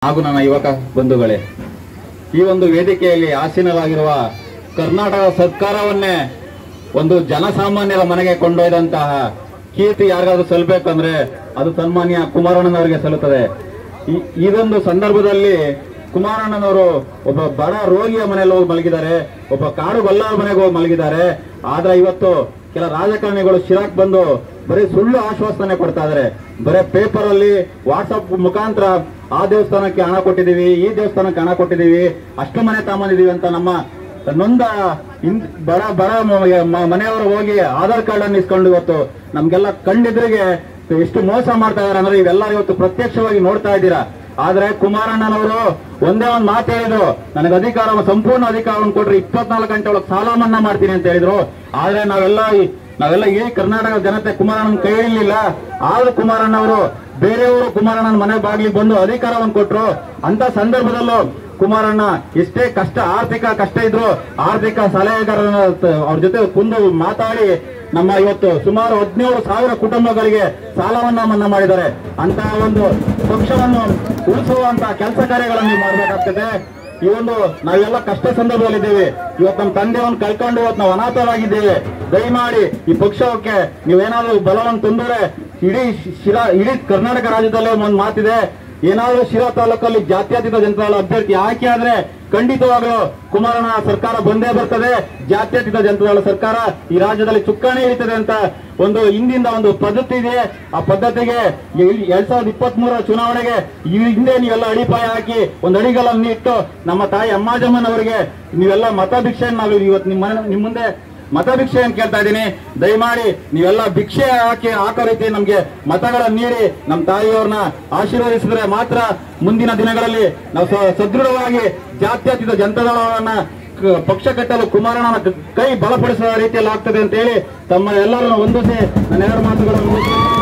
ಹಾಗೂ ನನ್ನ ಯುವಕ ಬಂಧುಗಳೇ ಈ ಒಂದು ವೇದಿಕೆಯಲ್ಲಿ ಆಸೀನರಾಗಿರುವ ಕರ್ನಾಟಕ ಸರ್ಕಾರವನ್ನೇ ಒಂದು ಜನಸಾಮಾನ್ಯರ ಮನೆಗೆ ಕೊಂಡೊಯ್ದಂತಹ ಕೀರ್ತಿ ಯಾರಿಗಾದ್ರೂ ಸಲ್ಲಬೇಕಂದ್ರೆ ಅದು ಸನ್ಮಾನ್ಯ ಕುಮಾರಣ್ಣನವರಿಗೆ ಸಲ್ಲುತ್ತದೆ ಈ- ಇದೊಂದು ಸಂದರ್ಭದಲ್ಲಿ ಕುಮಾರಣ್ಣನವರು ಒಬ್ಬ ಬಡ ರೋಗಿಯ ಮನೆಯಲ್ಲಿ ಹೋಗಿ ಮಲಗಿದ್ದಾರೆ ಒಬ್ಬ ಕಾಡು ಬಲ್ಲಾರ ಮನೆಗೆ ಹೋಗಿ ಮಲಗಿದ್ದಾರೆ ಆದ್ರೆ ಇವತ್ತು ಕೆಲ ರಾಜಕಾರಣಿಗಳು ಶಿರಾಕ್ ಬಂದು ಬರೀ ಸುಳ್ಳು ಆಶ್ವಾಸನೆ ಕೊಡ್ತಾ ಇದಾರೆ ಬರೀ ಪೇಪರ್ ಅಲ್ಲಿ ವಾಟ್ಸಪ್ ಮುಖಾಂತರ ಆ ದೇವಸ್ಥಾನಕ್ಕೆ ಹಣ ಕೊಟ್ಟಿದೀವಿ ಈ ದೇವಸ್ಥಾನಕ್ಕೆ ಹಣ ಕೊಟ್ಟಿದೀವಿ ಅಷ್ಟು ಮನೆ ತಗೊಂಡಿದೀವಿ ಅಂತ ನಮ್ಮ ನೊಂದ ಇನ್- ಬಡ ಬಡ ಮ- ಮ- ಮನೆಯವರು ಹೋಗಿ ಆಧಾರ್ ಕಾರ್ಡ್ ಅನ್ನು ಇಸ್ಕೊಂಡು ಇವತ್ತು ನಮ್ಗೆಲ್ಲ ಕಂಡಿದ್ರಿಗೆ ಎಷ್ಟು ಮೋಸ ಮಾಡ್ತಾ ಇದಾರೆ ಅಂದ್ರೆ ಇವೆಲ್ಲ ಇವತ್ತು ಪ್ರತ್ಯಕ್ಷವಾಗಿ ನೋಡ್ತಾ ಇದ್ದೀರಾ ಆದ್ರೆ ಕುಮಾರಣ್ಣನವರು ಒಂದೇ ಒಂದು ಮಾತು ಹೇಳಿದ್ರು ನನಗೆ ಅಧಿಕಾರ ಸಂಪೂರ್ಣ ಅಧಿಕಾರವನ್ನು ಕೊಟ್ರೆ ಇಪ್ಪತ್ನಾಲ್ಕು ಗಂಟೆ ಒಳಗೆ ಸಾಲ ಮನ್ನಾ ಮಾಡ್ತೀನಿ ಅಂತ ಹೇಳಿದ್ರು ಆದ್ರೆ ನಾವೆಲ್ಲ ಈ- ನಾವೆಲ್ಲ ಈ ಕರ್ನಾಟಕ ಜನತೆ ಕುಮಾರಣ್ಣನ ಕೈ ಹಿಡಿಲಿಲ್ಲ ಆದ್ರೂ ಕುಮಾರಣ್ಣವರು ಬೇರೆಯವರು ಕುಮಾರಣ್ಣನ ಮನೆ ಬಾಗಿಲಿಗೆ ಬಂದು ಅಧಿಕಾರವನ್ನು ಕೊಟ್ರು ಅಂತ ಸಂದರ್ಭದಲ್ಲೂ ಕುಮಾರಣ್ಣ ಎಷ್ಟೇ ಕಷ್ಟ ಆರ್ಥಿಕ ಕಷ್ಟ ಇದ್ರು ಆರ್ಥಿಕ ಸಲಹೆಗಾರನ ತ- ಅವ್ರ ಜೊತೆ ಕುಂದು ಮಾತಾಡಿ ನಮ್ಮ ಇವತ್ತು ಸುಮಾರು ಹದಿನೇಳು ಸಾವಿರ ಕುಟುಂಬಗಳಿಗೆ ಸಾಲವನ್ನ ಮನ್ನಾ ಮಾಡಿದ್ದಾರೆ ಅಂತ ಒಂದು ಪಕ್ಷವನ್ನು ಉಳಿಸುವಂತ ಕೆಲಸ ಕಾರ್ಯಗಳನ್ನು ಮಾಡಬೇಕಾಗ್ತದೆ ಈ ಒಂದು ನಾವೆಲ್ಲ ಕಷ್ಟ ಸಂದರ್ಭದಲ್ಲಿದ್ದೇವೆ ಇವತ್ತು ನಮ್ಮ ತಂದೆಯನ್ನು ಕಳ್ಕೊಂಡು ಇವತ್ತು ನಾವು ಅನಾಥರಾಗಿದ್ದೇವೆ ದಯಮಾಡಿ ಈ ಪಕ್ಷಕ್ಕೆ ನೀವೇನಾದ್ರೂ ಬಲವನ್ನು ತಂದರೆ ಇಡೀ ಶಿರಾ ಇಡೀ ಕರ್ನಾಟಕ ರಾಜ್ಯದಲ್ಲೇ ಒಂದು ಮಾತಿದೆ ಏನಾದ್ರೂ ಶಿರಾ ತಾಲೂಕಲ್ಲಿ ಜಾತ್ಯತೀತ ಜನತಾದಳ ಅಭ್ಯರ್ಥಿ ಆಯ್ಕೆ ಆದ್ರೆ ಖಂಡಿತವಾಗ್ಲೂ ಕುಮಾರಣ್ಣ ಸರ್ಕಾರ ಬಂದೇ ಬರ್ತದೆ ಜಾತ್ಯತೀತ ಜನತಾದಳ ಸರ್ಕಾರ ಈ ರಾಜ್ಯದಲ್ಲಿ ಚುಕ್ಕಾಣಿ ಹಿಡಿತದೆ ಅಂತ ಒಂದು ಹಿಂದಿಂದ ಒಂದು ಪದ್ಧತಿ ಇದೆ ಆ ಪದ್ಧತಿಗೆ ಎಲ್- ಎರಡ್ ಸಾವಿರದ ಇಪ್ಪತ್ತ್ ಮೂರರ ಚುನಾವಣೆಗೆ ಈ ಹಿಂದೆ ನೀವೆಲ್ಲ ಅಡಿಪಾಯ ಹಾಕಿ ಒಂದು ಅಡಿಗಳನ್ನು ಇಟ್ಟು ನಮ್ಮ ತಾಯಿ ಅಮ್ಮಾಜಮ್ಮನವರಿಗೆ ನೀವೆಲ್ಲ ಮತಭಿಕ್ಷೆಯನ್ನು ನಾವು ಇವತ್ತು ನಿಮ್ಮ ಮನೆ- ನಿಮ್ಮ ಮುಂದೆ ಮತಭಿಕ್ಷೆಯನ್ನು ಕೇಳ್ತಾ ಇದ್ದೀನಿ ದಯಮಾಡಿ ನೀವೆಲ್ಲ ಭಿಕ್ಷೆ ಹಾಕಿ ಹಾಕೋ ರೀತಿ ನಮ್ಗೆ ಮತಗಳನ್ನು ನೀಡಿ ನಮ್ಮ ತಾಯಿಯವ್ರನ್ನ ಆಶೀರ್ವದಿಸಿದ್ರೆ ಮಾತ್ರ ಮುಂದಿನ ದಿನಗಳಲ್ಲಿ ನಾವು ಸ- ಸದೃಢವಾಗಿ ಜಾತ್ಯತೀತ ಜನತಾದಳವನ್ನ ಕ- ಪಕ್ಷ ಕಟ್ಟಲು ಕುಮಾರಣ್ಣನ ಕ- ಕೈ ಬಲಪಡಿಸುವ ರೀತಿಯಲ್ಲಿ ಆಗ್ತದೆ ಅಂತ ಹೇಳಿ ತಮ್ಮ ಎಲ್ಲರನ್ನು ಹೊಂದಿಸಿ ನನ್ನ ಎರಡು ಮಾತುಗಳನ್ನು ಮುಗಿಸ್ತೇನೆ.